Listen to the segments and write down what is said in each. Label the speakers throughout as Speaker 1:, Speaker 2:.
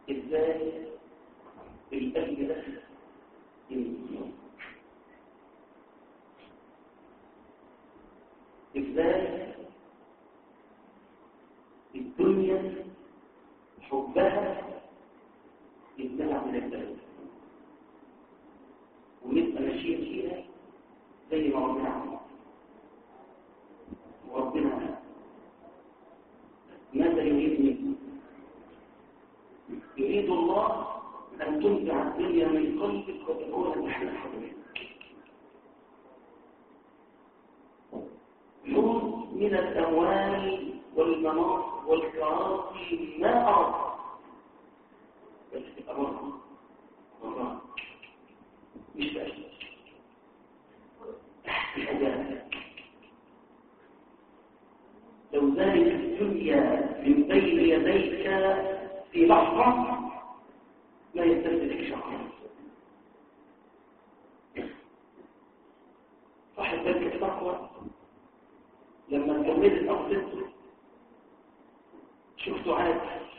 Speaker 1: ازاي القلب ده يموت ازاي الدنيا حبها يتبع من القلب ونبقى ماشيين فيها زي ما ربنا عمل وربنا ماذا يريد منه يريد الله أن تنزع الدنيا من قلبك وتكون تحت حضرتك حوز من الأموال والمناصب والكراسي ما أرى بس تبقى مرة مرة مش بس تحت حجابك لو ذلك الدنيا من بين يديك في لحظة لا يستفدك شعر صاحب ذلك التقوى لما كملت الأرض شفته عاد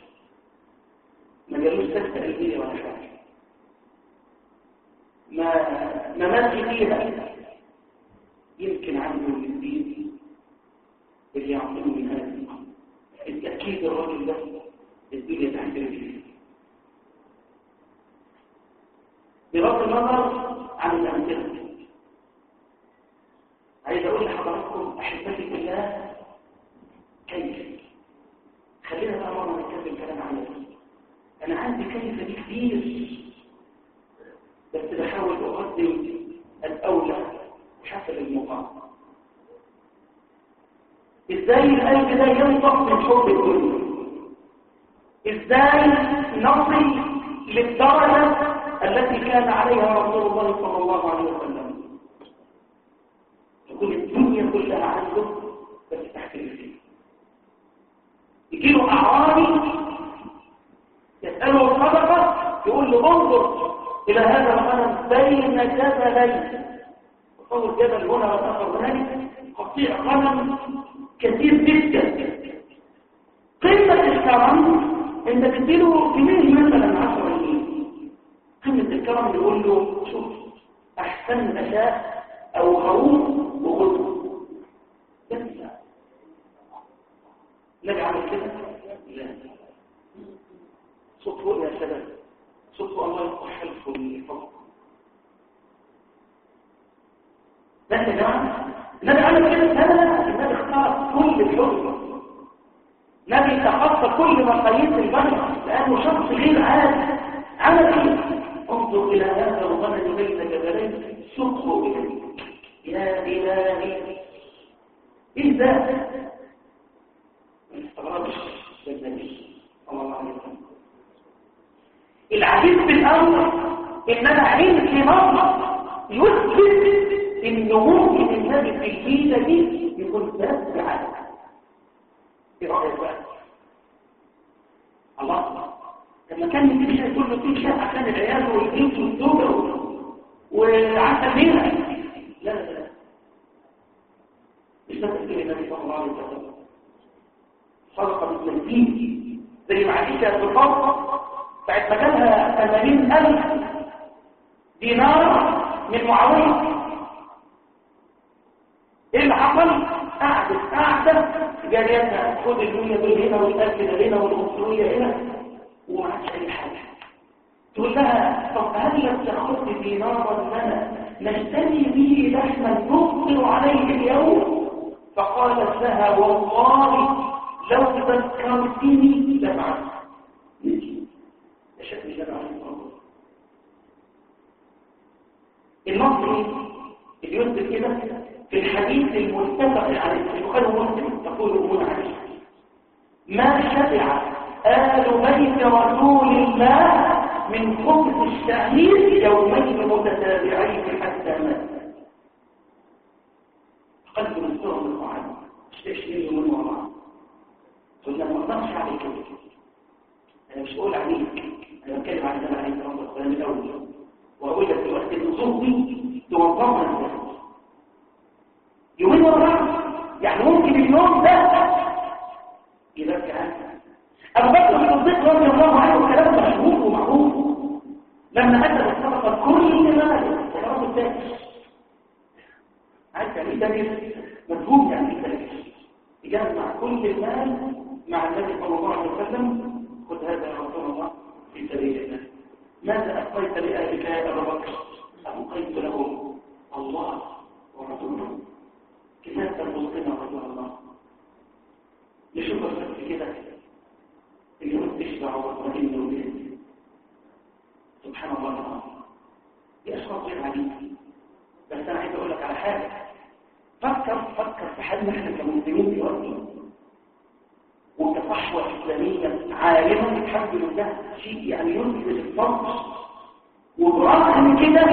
Speaker 1: ما جالوش سكتة قلبية ولا حاجة ما ما مات فيها يمكن عنده الدين اللي يعطيه من هذا التأكيد الراجل ده الدنيا تحت رجليه بغض النظر عن الأمثلة عايز أقول لحضراتكم أحبتي بالله كيف خلينا بقى مرة نتكلم كلام عن أنا عندي كيف دي كتير بس بحاول أقدم الأولى حسب المقام إزاي القلب ده ينطق من حب الدنيا إزاي نصل للدرجة التي كان عليها رسول الله صلى الله عليه وسلم تكون الدنيا كلها عنده بس تحت رجليه يجي له أعرابي يسأله الصدقة يقول له انظر إلى هذا الغنم بين جبلين تصور الجبل هنا وتأخر هنالك قطيع غنم كثير جدا قمة الكرم انت تديله جنيه مثلا 10 جنيه قمة الكرم يقول له شوف احسن اشياء او خروف وخذه بس نجعل كده لا صوت فوق يا شباب صوت فوق الله يفتح حلفه للفضل لا يا جماعه النبي عمل كده لا لا لا النبي اختار كل الحكم نبي تخطى كل مقاييس البشر لانه شخص غير عادي عمل ايه انظر الى هذا الغنم بين جبلين سقه اليك يا الهي ايه ده ما استغربش النبي صلى الله عليه وسلم العجيب في الامر ان انا عندي نظر يثبت انه ممكن النبي في الجيله دي يكون ذات عالم ايه رايك بقى الله لما كان النبي يقول له في شقه عشان العيال والبيت والزوجه وعسل بيها لا لا لا مش نفس كده النبي صلى الله عليه وسلم صدقه بالتنفيذ زي ما عائشه تفضل بعد ما جالها 80000 دينار من معاويه ايه اللي حصل قعدت قاعده جاريتها خد الدنيا دول هنا والاكل ده هنا والعنصريه هنا وما عادش اي حاجه تقول لها طب هل لم تاخذ دينارا لنا نشتري به لحما نفطر عليه اليوم فقالت لها والله لو ذكرتني لفعلت شكل جمع المصري اللي يثبت كده في الحديث المتفق عليه في البخاري ومسلم تقول ام عائشه ما شبع آل بيت رسول الله من خبز الشعير يومين متتابعين حتى مات قلب مستوى من القرآن استشهد من وراء قلنا ما اقدرش عليك انا مش بقول عليك انا بتكلم عن النبي عليه الصلاه والسلام الاول واقول لك دلوقتي النصوص دي توظفها ازاي يومين ورا بعض يعني ممكن اليوم ده يبقى ابو بكر الصديق رضي الله عنه الكلام مشهور ومعروف لما أتى الصدقة كل ماله سيراه التاجر عارف يعني ايه تاجر؟ مفهوم يعني ايه تاجر يجمع كل المال مع النبي صلى الله عليه وسلم خذ هذا يا رسول الله في سبيل الله ماذا أبقيت لأهلك يا أبا بكر أبقيت لهم الله ورسوله كتاب المسلمة رضي الله يشوف النفس كده اليوم تشبع وتطمئن وبيت سبحان الله العظيم دي أشخاص غير عادية بس أنا عايز أقول لك على حاجة فكر فكر في حالنا احنا كمسلمين دلوقتي وكصحوة إسلامية عالمة الحمد لله شيء يعني ينزل الصمت وبرغم كده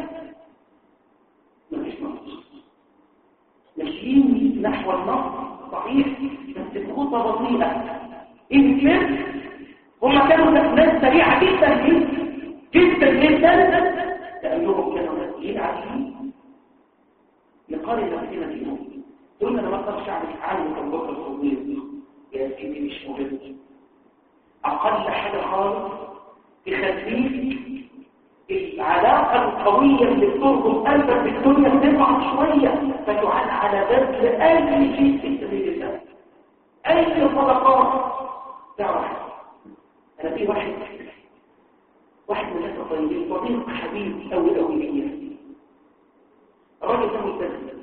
Speaker 1: مفيش نص ماشيين نحو النص صحيح بس بخطة بطيئة ايه كده هم كانوا ناس سريعة جدا جدا جدا لأنهم كانوا ناس عارفين نقارن نفسنا فيهم قلنا انا ما اقدرش اعمل عنه كم بكره الصغير يا سيدي مش مهم اقل حاجه خالص تخليك العلاقه القويه اللي بتربط قلبك بالدنيا تضعف شويه فتعان على بذل اي شيء في سبيل الله اي صدقات تعرف انا في واحد واحد من الناس الطيبين صديق حبيب قوي قوي ليا الراجل ده ملتزم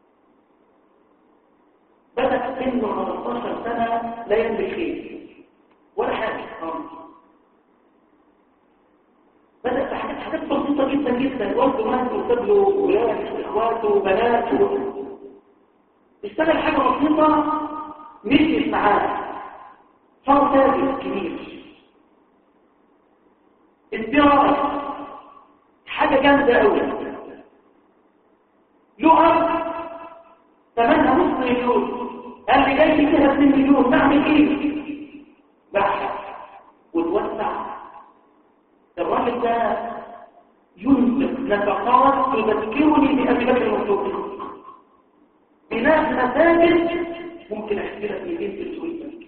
Speaker 1: بدأ سنه 15 سنة لا يملك شيء ولا حاجة بدأ في حاجات حاجات بسيطة جدا جدا والده مات وساب له ولاد واخواته وبنات و... اشتغل حاجة بسيطة مشيت معاه صار تاجر كبير الدراسة حاجة جامدة قوي له أرض ثمنها نص مليون قال لي جاي فيها 2 مليون نعمل ايه؟ بحث وتوسع الراجل ده ينفق نفقات تذكرني بأبي بكر المصدوق بناء مساجد ممكن احكي لك يمين في السويد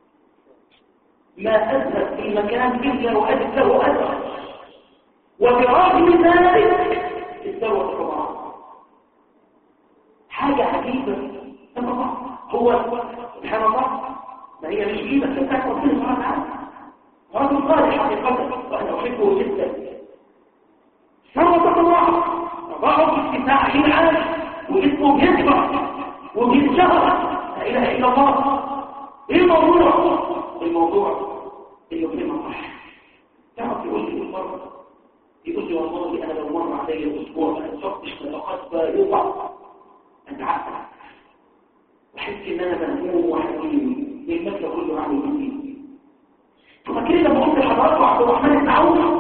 Speaker 1: ما أذهب في مكان إلا وأجد له أثر وبرغم ذلك استوى الحمار حاجة عجيبة سبحان الله هو سبحان الله ما هي مش جيبة تفتح ربنا سبحانه وتعالى رجل صالح حقيقة وأنا أحبه جدا سبحان الله ضعف اتساع العالم واسمه بيكبر وبيتشهر لا إله إلا الله إيه الموضوع؟ الموضوع إنه كلمة صح تعرف يقول لي مرة يقول لي والله أنا لو مر علي أسبوع ما أنفقتش نفقات يقع أتعب وحس إن أنا مهموم وحزين المثل كله عن الدين ففاكرين لما قلت لحضراتكم عبد الرحمن بن عوف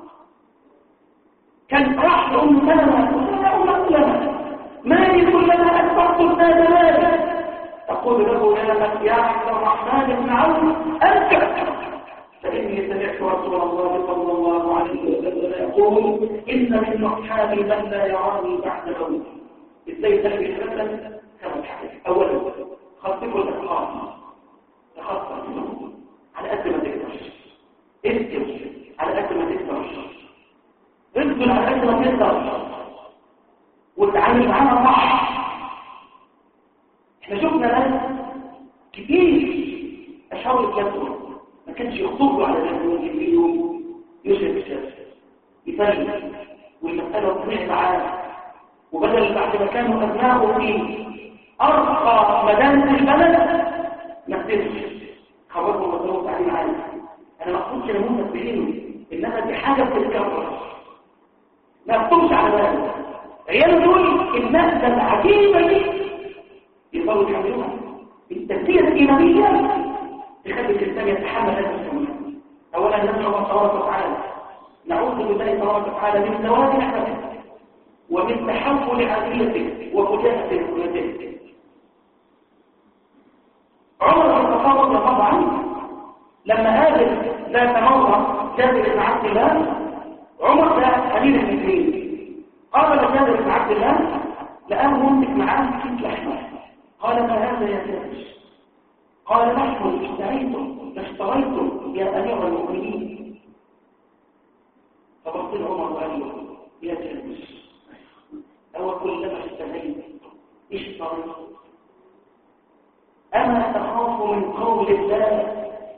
Speaker 1: كان راح لأم سلمة قلت له سلمة مالي كلما أكبرت الناس مالي تقول له يا يا عبد الرحمن بن عوف أنت فإني سمعت رسول الله صلى الله عليه وسلم يقول إن من أصحابي من لا يراني بعد موتي ازاي تحمي مثلا كما تحمي اولا خطفوا الاخلاص تخصص على قد ما تقدر اكتب على قد ما تقدر اكتب على قد ما تقدر وتعامل معانا صح احنا شفنا ناس كتير اشهر الكلام ما كانش يخطبوا على ذلك يوم يشرب الشمس يفرق والمسألة وقنع معاه وبدل بعد ما كانوا أبناءه في أرقى مدانة البلد ما قدرش خبرهم مضروب تعليم عالي أنا ما أقصدش لهم تسبيحين إنما دي حاجة بتتكرر ما أقصدش على بالي عيال دول الناس العجيبة دي يقولوا يحملوها التسبيح الإيمانية تخلي الإنسان يتحمل هذا السماء أولا نسأل الله تبارك وتعالى نعوذ بالله تبارك وتعالى من زوال نعمته ومن تحول عافيتك وفجاءة رؤيتك عمر بن الخطاب رضي الله عنه لما قابل ذات مرة جابر بن عبد الله عمر ده خليل المسلمين قال لجابر بن عبد الله لقاه ممسك معاه كيس لحمه قال ما هذا يا جابر قال لحم اشتريته اشتريته يا امير المؤمنين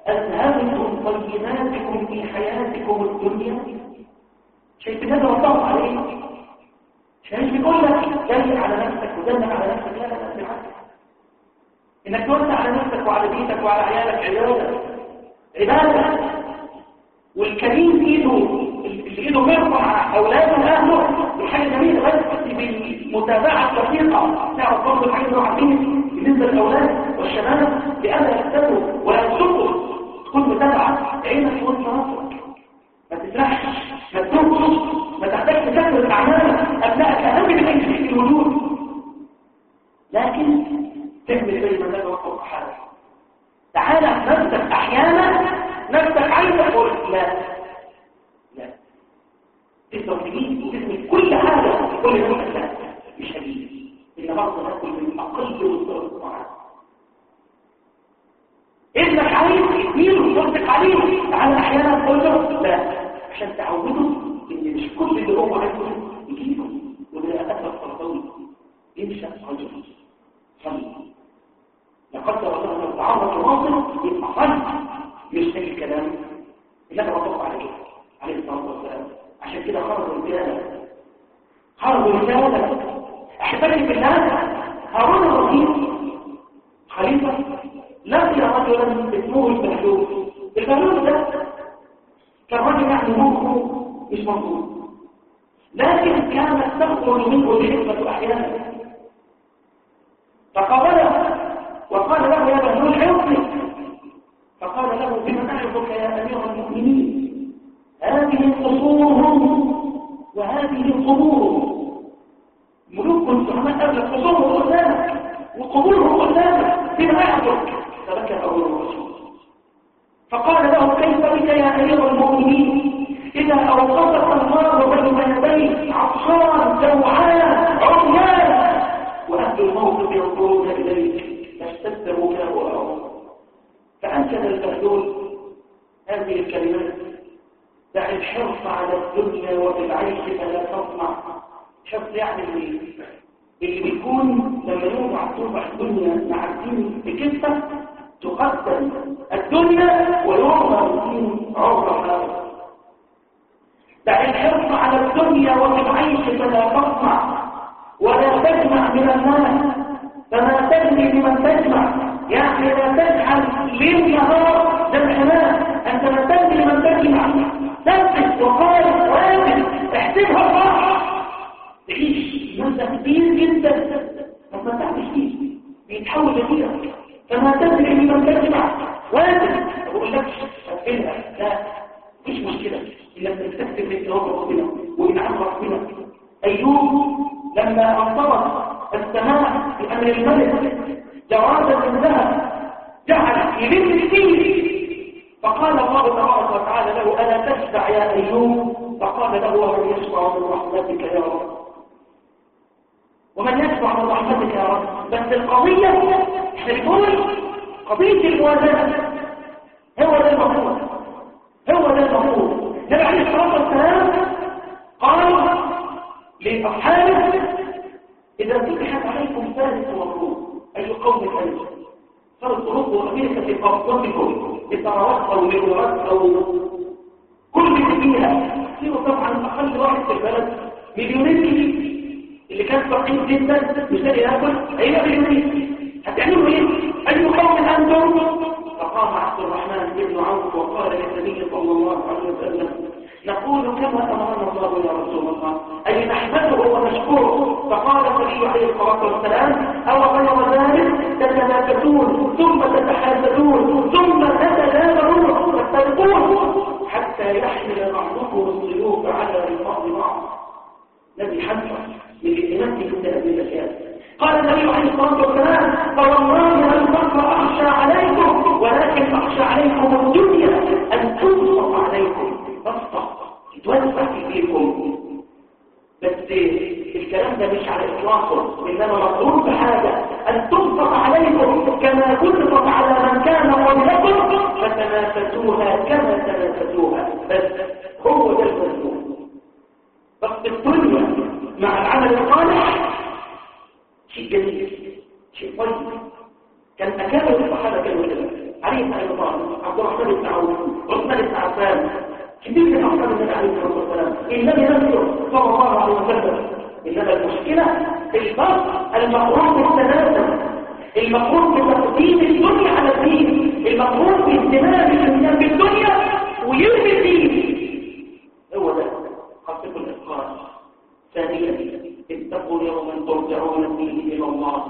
Speaker 1: أذهبتم طيباتكم في حياتكم الدنيا شايف هذا وضعه عليه شايف بيقول لك جاي على نفسك ودلك على نفسك لا لا لا بالعكس انك توسع على نفسك وعلى بيتك وعلى عيالك عباده عباده والكريم ايده اللي ايده بيرفع اولاده واهله دي حاجه جميله بس بالمتابعه الدقيقه تعرف برضه الحاجه اللي عارفين بالنسبه للاولاد والشباب لئلا يكتبوا ولا يسقطوا تكون متابعه عينك وانت راسك ما تسرحش ما تدوخش ما تحتاج تكمل اعمالك ابنائك اهم من اي شيء في الوجود لكن تعمل زي ما ده وقت حالك تعالى نفسك احيانا نفسك عايزه تقول لا لا تقدر تجيب وتسمي كل حاجه كل يوم لا مش هجيب ان برضه ناكل من اقل والصلاه ابنك عايز يديله صورتك عليه تعالى احيانا تقول له لا عشان تعوده ان مش كل اللي هو عايزه يجيبه وده اثر فرضوي يمشي صلي صلي لقد الله لو تعرض الواصل يبقى صلي مش زي الكلام اللي انا بطلق عليه عليه الصلاه والسلام عشان كده خرجوا الرساله خرجوا الرساله احبابي بالله هارون الرشيد خليفه لقي رجلا اسمه البهلول البهلول ده كان رجل يعني مخه مش مظبوط لكن كانت تخرج منه الحكمه احيانا فقابله وقال له يا بهلول عرفني فقال له بما أعظك يا أمير المؤمنين هذه قصورهم وهذه قبورهم ملوك الزعماء قبل قصورهم قدامك وقبورهم قدامك بما أعظك فبكى أول الرسول فقال له كيف بك يا أمير المؤمنين إذا أوقفك الله بين يديك عطشان جوعان عميان وأهل الموقف ينظرون إليك فاشتد بكاء وأرض فأنشد البهلول هذه الكلمات دع الحرص على الدنيا وبالعيش فلا تطمع حرص يعني اللي, اللي بيكون لما يوضع توضع الدنيا مع الدين بكفة تقدم الدنيا ويوضع الدين عرضها دع الحرص على الدنيا وبالعيش فلا تطمع ولا تجمع من الناس فما تجري لمن تجمع يعني لا تجعل ليل نهار جمعناه انت لا تجري لمن تجمع نفس وقارب وآمن احسبها صح تعيش مدة كبير جدا ما تفتحش فيه بيتحول لغيرك فما تدري لمن تجمع واجب ما بقولكش قفلها لا مفيش مشكلة انك تستكتب من توابع ربنا ومن عمر ربنا ايوب لما امطرت السماء بامر الملك جوازا من ذهب جعل يلم فيه فقال الله تبارك وتعالى له الا تشفع يا ايوب فقال له ومن يشفع من رحمتك يا رب ومن يشفع من رحمتك يا رب بس القضيه احنا بنقول قضيه الموازنه هو ده المفروض هو ده المفروض النبي عليه الصلاه والسلام قال لاصحابه اذا فتحت عليكم ثالث ومفروض اي قوم ثالث صارت ظروف خبيثه في قبضتكم بثروات او مليارات او كل اللي فيها فيه طبعا اقل واحد في البلد مليونين جنيه اللي كان فقير جدا مش لاقي ياكل هيبقى مليونين هتعملوا ايه؟ اي قوم انتم؟ فقام عبد الرحمن بن عوف وقال للنبي صلى الله عليه وسلم نقول كما امرنا الله يا رسول الله اي نحمده ونشكره فقال النبي عليه الصلاه والسلام او غير ذلك تتنافسون ثم تتحاسدون ثم تتدابرون تفترقون حتى يحمل بعضكم السيوف على رقاب بعض الذي حدث من الإمامة من هذه الأشياء قال النبي عليه الصلاة والسلام فوالله لن تقرأ أخشى عليكم ولكن أخشى عليكم الدنيا أن تنصف عليكم بسطة تتوسع فيكم بس الكلام ده مش على إطلاقه إنما مطلوب بحاجة أن تنصف عليكم كما تنصف على من كان قبلكم فتنافسوها كما تنافسوها بس هو ده المطلوب بس الدنيا مع العمل الصالح شيء جميل شيء طيب كان أكابر الصحابة كانوا كده علي بن أبي طالب عبد الرحمن عثمان بن عوف عثمان بن عفان كثير من أصحاب النبي عليه الصلاة والسلام النبي نفسه صلى الله عليه وسلم إنما المشكلة الفرق المقرون بالثلاثة المقرون بتقديم الدنيا على الدين المقرون باهتمام الإنسان بالدنيا ويرمي الدين هو ده خاصة الإتقان ثانيا اتقوا يوما ترجعون فيه إلى الله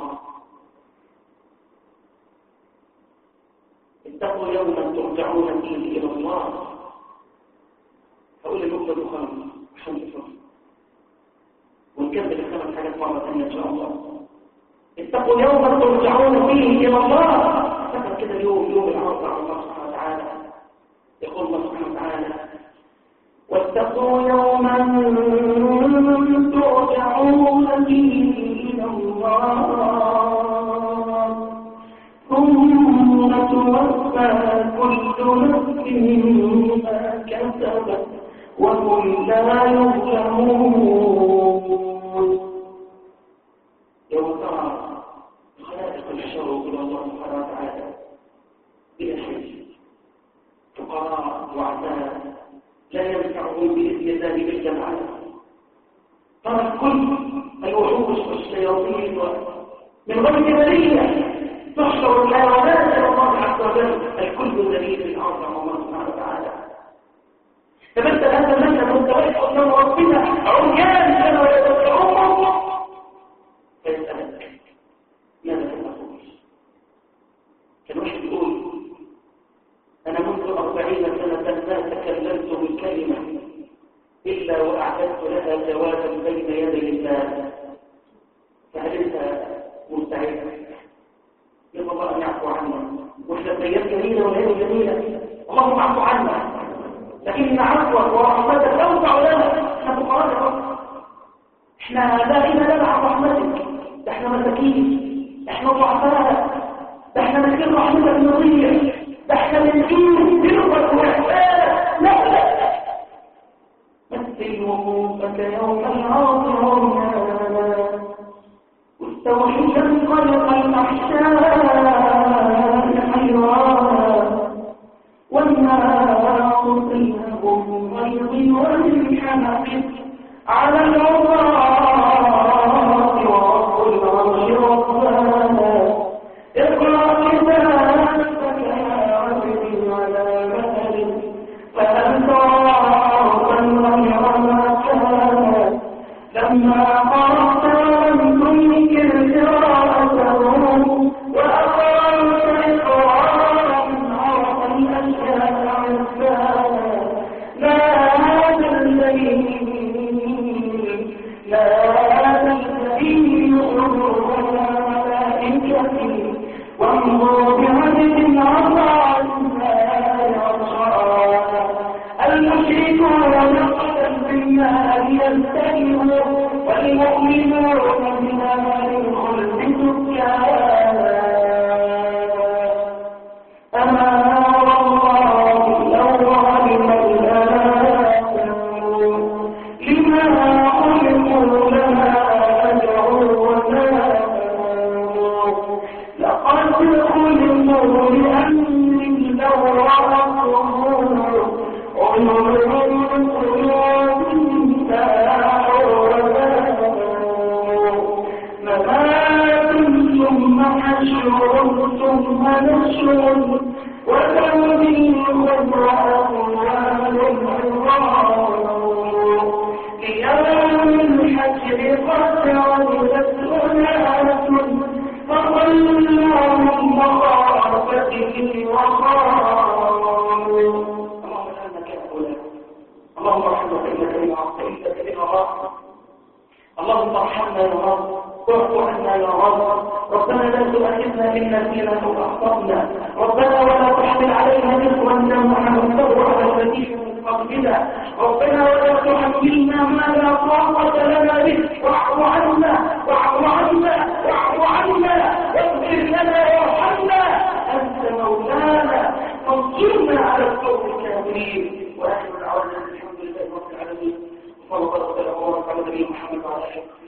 Speaker 1: اتقوا يوما ترجعون فيه إلى الله هقول النقطة دي خمس خمس ونكمل الخمس حاجات مرة ثانية إن شاء الله اتقوا يوما ترجعون فيه إلى الله فقط كده اليوم يوم العرض على الله سبحانه وتعالى يقول الله سبحانه وتعالى واتقوا يوما ترجعون فيه إلى الله ثم توفى كل نفس ما كسبت وهم لا يظلمون يوم ترى خلائق الشر إلى الله سبحانه وتعالى إلى حج فقراء وعتاد لا ينفعهم بإذن الله بالجماعة ترى الكل الوحوش والشياطين من غير بلية تحشر الحيوانات إلى الله عز وجل الكل دليل العظم الله سبحانه وتعالى فبنت هذا المثل وانت واقف قدام ربنا عريان كما يتبعون فيسألك ماذا تقول كان واحد يقول أنا منذ أربعين سنة ما تكلمت بكلمة إلا وأعددت لها جوابا بين يدي الله فهل أنت مستعد؟ يلا الله أن يعفو عنا وإحنا الأيام جميلة والأيام جميلة اللهم اعفو عنا لكن عفوك ورحمتك اوسع لنا احنا فقراء يا رب احنا دائما نلعب رحمتك ده احنا مساكين احنا ضعفاء ده احنا مسكين رحمتك نضيع ده احنا مسكين بنقبل واحوال لا لا مثل وقوفك يوم العاصر مستوحشا قلق الاحشاء حيرانا والنار طيبهم غيظ والحنق على العراق ورب العرش ربنا اقرأ كتابك يا عبدي على مهل فأنت عرفا غير ما كان لما قرأت لم تنكر قراءته وأقرأت إقرارا عرف الأشياء عرفانا لا هذا الليل لا هذا الليل ولا ملائكتي وانظر بعدد عطاء النار عطاء المشركون نقدا بالنار يستهزئون والمؤمنون بنار الخلد سكانا أما والله لو علم الآن لما خلقوا لما أجروا وما لقد خلقوا لأن لو رأتهم عيون ممات ثم حشر ثم نشر وتنبيه وأموال عظام ليوم الحشر قد عرفت أناس فظلوا من مخافته وخافوا اللهم ارحمنا انك بما عصيت بنا رحمه اللهم ارحمنا يا رب واعف عنا يا رب ربنا لا تؤاخذنا ان نسينا او اخطانا ربنا ولا تحمل علينا اصرا كما حملته على الذين من قبلنا ربنا ولا تحملنا ما لا طاقه لنا به واعف عنا واعف عنا واعف عنا واغفر لنا وارحمنا انت مولانا فانصرنا على القوم الكافرين واخر دعوانا الحمد لله رب العالمين وصلى الله وسلم وبارك على نبينا محمد وعلى اله